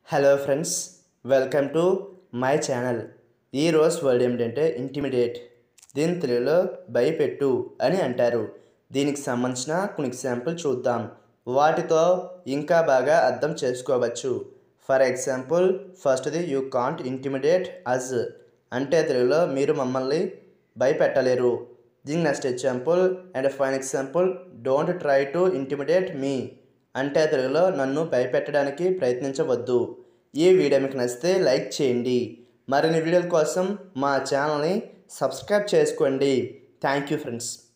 hello friends welcome to my channel ఈరోజు word ఏమిటంటే intimidate దీని తెలుగులో భయపెట్టు అని అంటారు దీనికి సంబంధించిన కొన్ని ఎగ్జాంపుల్ చూద్దాం వాటితో ఇంకా బాగా అర్థం చేసుకోవచ్చు ఫర్ ఎగ్జాంపుల్ ఫస్ట్ది యూ కాంట్ ఇంటిమిడేట్ అజ్ అంటే తెలుగులో మీరు మమ్మల్ని భయపెట్టలేరు దీని next example and fine example don't try to intimidate me అంటే తెలుగులో నన్ను భయపెట్టడానికి ప్రయత్నించవద్దు ఈ వీడియో మీకు నచ్చితే లైక్ చేయండి మరిన్ని వీడియోల కోసం మా ఛానల్ని సబ్స్క్రైబ్ చేసుకోండి థ్యాంక్ యూ ఫ్రెండ్స్